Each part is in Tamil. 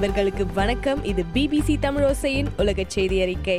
நண்பர்களுக்கு வணக்கம் இது பிபிசி தமிழோசையின் உலக செய்தி அறிக்கை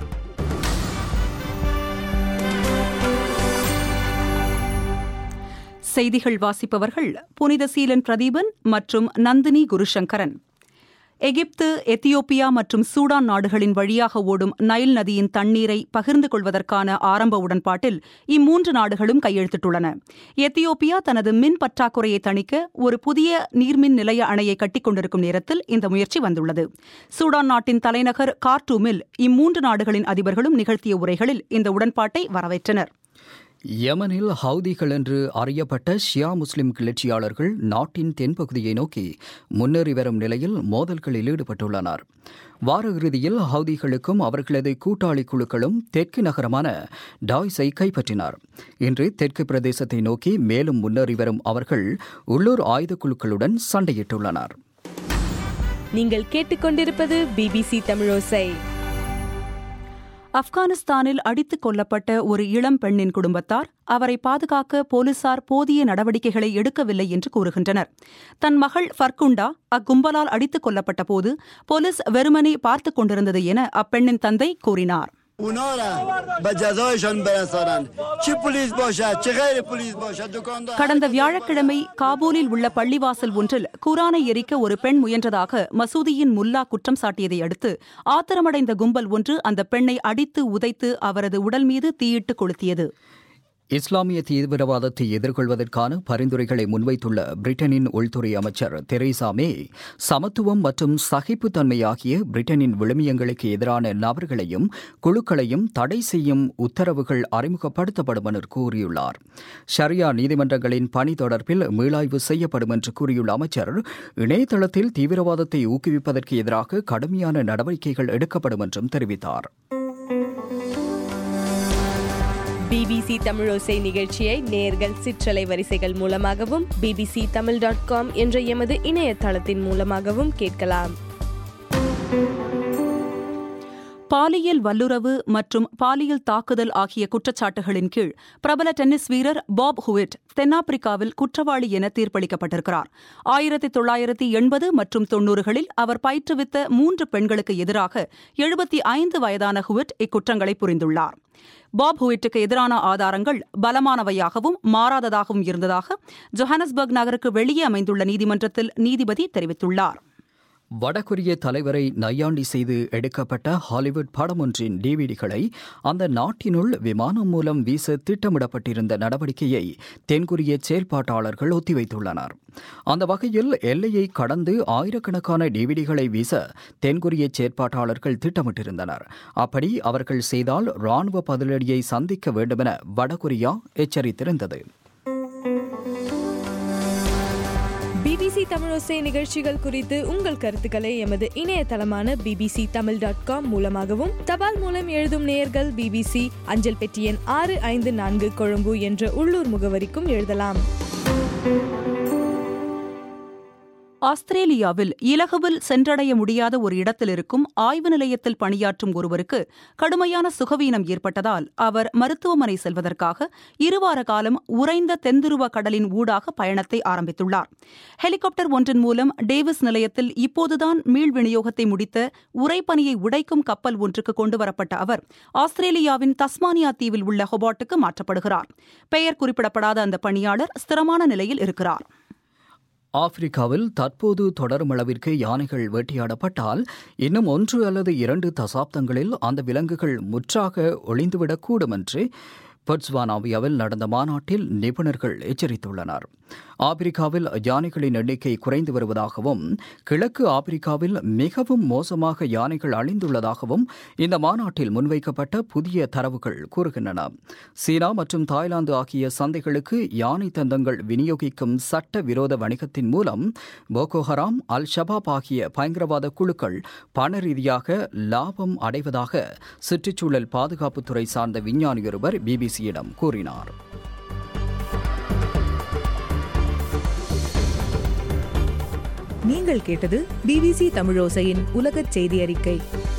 செய்திகள் வாசிப்பவர்கள் புனித சீலன் பிரதீபன் மற்றும் நந்தினி குருசங்கரன் எகிப்து எத்தியோப்பியா மற்றும் சூடான் நாடுகளின் வழியாக ஓடும் நைல் நதியின் தண்ணீரை பகிர்ந்து கொள்வதற்கான ஆரம்ப உடன்பாட்டில் இம்மூன்று நாடுகளும் கையெழுத்திட்டுள்ளன எத்தியோப்பியா தனது மின் பற்றாக்குறையை தணிக்க ஒரு புதிய நீர்மின் நிலைய அணையை கட்டிக் கொண்டிருக்கும் நேரத்தில் இந்த முயற்சி வந்துள்ளது சூடான் நாட்டின் தலைநகர் கார்டூமில் இம்மூன்று நாடுகளின் அதிபர்களும் நிகழ்த்திய உரைகளில் இந்த உடன்பாட்டை வரவேற்றனர் யமனில் ஹவுதிகள் என்று அறியப்பட்ட ஷியா முஸ்லிம் கிளர்ச்சியாளர்கள் நாட்டின் தென்பகுதியை நோக்கி முன்னேறி வரும் நிலையில் மோதல்களில் ஈடுபட்டுள்ளனர் வார இறுதியில் ஹவுதிகளுக்கும் அவர்களது கூட்டாளி குழுக்களும் தெற்கு நகரமான டாய்ஸை கைப்பற்றினார் இன்று தெற்கு பிரதேசத்தை நோக்கி மேலும் முன்னேறி வரும் அவர்கள் உள்ளூர் ஆயுதக் குழுக்களுடன் சண்டையிட்டுள்ளனர் நீங்கள் கேட்டுக்கொண்டிருப்பது பிபிசி தமிழோசை ஆப்கானிஸ்தானில் அடித்துக் கொல்லப்பட்ட ஒரு இளம் பெண்ணின் குடும்பத்தார் அவரை பாதுகாக்க போலீசார் போதிய நடவடிக்கைகளை எடுக்கவில்லை என்று கூறுகின்றனர் தன் மகள் ஃபர்குண்டா அக்கும்பலால் அடித்துக் கொல்லப்பட்ட போது போலீஸ் வெறுமனே பார்த்துக் கொண்டிருந்தது என அப்பெண்ணின் தந்தை கூறினார் اونا را به جزایشان برسانند چه پلیس باشد چه غیر پلیس باشد دکاندار கடந்த வியாழக்கிழமை காபூலில் உள்ள பள்ளிவாசல் ஒன்றில் குரானை எரிக்க ஒரு பெண் முயன்றதாக மசூதியின் முல்லா குற்றம் சாட்டியதை அடுத்து ஆத்திரமடைந்த கும்பல் ஒன்று அந்த பெண்ணை அடித்து உதைத்து அவரது உடல் மீது தீயிட்டு கொளுத்தியது இஸ்லாமிய தீவிரவாதத்தை எதிர்கொள்வதற்கான பரிந்துரைகளை முன்வைத்துள்ள பிரிட்டனின் உள்துறை அமைச்சர் தெரேசா மே சமத்துவம் மற்றும் சகிப்புத்தன்மை ஆகிய பிரிட்டனின் விழுமியங்களுக்கு எதிரான நபர்களையும் குழுக்களையும் தடை செய்யும் உத்தரவுகள் அறிமுகப்படுத்தப்படும் என கூறியுள்ளார் ஷரியா நீதிமன்றங்களின் பணி தொடர்பில் மீளாய்வு செய்யப்படும் என்று கூறியுள்ள அமைச்சர் இணையதளத்தில் தீவிரவாதத்தை ஊக்குவிப்பதற்கு எதிராக கடுமையான நடவடிக்கைகள் எடுக்கப்படும் என்றும் தெரிவித்தார் பிபிசி தமிழோசை நிகழ்ச்சியை நேர்கள் சிற்றலை வரிசைகள் மூலமாகவும் பிபிசி தமிழ் டாட் காம் என்ற எமது இணையதளத்தின் மூலமாகவும் கேட்கலாம் பாலியல் வல்லுறவு மற்றும் பாலியல் தாக்குதல் ஆகிய குற்றச்சாட்டுகளின் கீழ் பிரபல டென்னிஸ் வீரர் பாப் ஹுவிட் தென்னாப்பிரிக்காவில் குற்றவாளி என தீர்ப்பளிக்கப்பட்டிருக்கிறார் ஆயிரத்தி தொள்ளாயிரத்தி எண்பது மற்றும் தொன்னூறுகளில் அவர் பயிற்றுவித்த மூன்று பெண்களுக்கு எதிராக எழுபத்தி ஐந்து வயதான ஹுவிட் இக்குற்றங்களை புரிந்துள்ளார் பாப் ஹுவிட்டுக்கு எதிரான ஆதாரங்கள் பலமானவையாகவும் மாறாததாகவும் இருந்ததாக ஜொஹானஸ்பர்க் நகருக்கு வெளியே அமைந்துள்ள நீதிமன்றத்தில் நீதிபதி தெரிவித்துள்ளார் வடகொரிய தலைவரை நையாண்டி செய்து எடுக்கப்பட்ட ஹாலிவுட் படம் ஒன்றின் டிவிடிகளை அந்த நாட்டினுள் விமானம் மூலம் வீச திட்டமிடப்பட்டிருந்த நடவடிக்கையை தென்கொரிய செயல்பாட்டாளர்கள் ஒத்திவைத்துள்ளனர் அந்த வகையில் எல்லையை கடந்து ஆயிரக்கணக்கான டிவிடிகளை வீச தென்கொரிய செயற்பாட்டாளர்கள் திட்டமிட்டிருந்தனர் அப்படி அவர்கள் செய்தால் ராணுவ பதிலடியை சந்திக்க வேண்டுமென வடகொரியா எச்சரித்திருந்தது பிபிசி தமிழோசை நிகழ்ச்சிகள் குறித்து உங்கள் கருத்துக்களை எமது இணையதளமான பிபிசி தமிழ் டாட் காம் மூலமாகவும் தபால் மூலம் எழுதும் நேயர்கள் பிபிசி அஞ்சல் பெட்டி எண் ஆறு ஐந்து நான்கு கொழும்பு என்ற உள்ளூர் முகவரிக்கும் எழுதலாம் ஆஸ்திரேலியாவில் இலகுவில் சென்றடைய முடியாத ஒரு இடத்தில் இருக்கும் ஆய்வு நிலையத்தில் பணியாற்றும் ஒருவருக்கு கடுமையான சுகவீனம் ஏற்பட்டதால் அவர் மருத்துவமனை செல்வதற்காக இருவார காலம் உறைந்த தென்துருவ கடலின் ஊடாக பயணத்தை ஆரம்பித்துள்ளார் ஹெலிகாப்டர் ஒன்றின் மூலம் டேவிஸ் நிலையத்தில் இப்போதுதான் மீள் விநியோகத்தை முடித்த உறைபனியை உடைக்கும் கப்பல் ஒன்றுக்கு கொண்டுவரப்பட்ட அவர் ஆஸ்திரேலியாவின் தஸ்மானியா தீவில் உள்ள ஹொபாட்டுக்கு மாற்றப்படுகிறார் பெயர் குறிப்பிடப்படாத அந்த பணியாளர் ஸ்திரமான நிலையில் இருக்கிறார் ஆப்பிரிக்காவில் தற்போது தொடரும் அளவிற்கு யானைகள் வேட்டையாடப்பட்டால் இன்னும் ஒன்று அல்லது இரண்டு தசாப்தங்களில் அந்த விலங்குகள் முற்றாக ஒளிந்துவிடக்கூடும் என்று பொட்ஸ்வானாவியாவில் நடந்த மாநாட்டில் நிபுணர்கள் எச்சரித்துள்ளனர் ஆப்பிரிக்காவில் யானைகளின் எண்ணிக்கை குறைந்து வருவதாகவும் கிழக்கு ஆப்பிரிக்காவில் மிகவும் மோசமாக யானைகள் அழிந்துள்ளதாகவும் இந்த மாநாட்டில் முன்வைக்கப்பட்ட புதிய தரவுகள் கூறுகின்றன சீனா மற்றும் தாய்லாந்து ஆகிய சந்தைகளுக்கு யானை தந்தங்கள் விநியோகிக்கும் சட்ட விரோத வணிகத்தின் மூலம் போகோ ஹராம் அல் ஷபாப் ஆகிய பயங்கரவாத குழுக்கள் பண ரீதியாக லாபம் அடைவதாக சுற்றுச்சூழல் பாதுகாப்புத்துறை சார்ந்த விஞ்ஞானியொருவர் பிபிசியிடம் கூறினார் நீங்கள் கேட்டது பிபிசி தமிழோசையின் உலகச் செய்தி அறிக்கை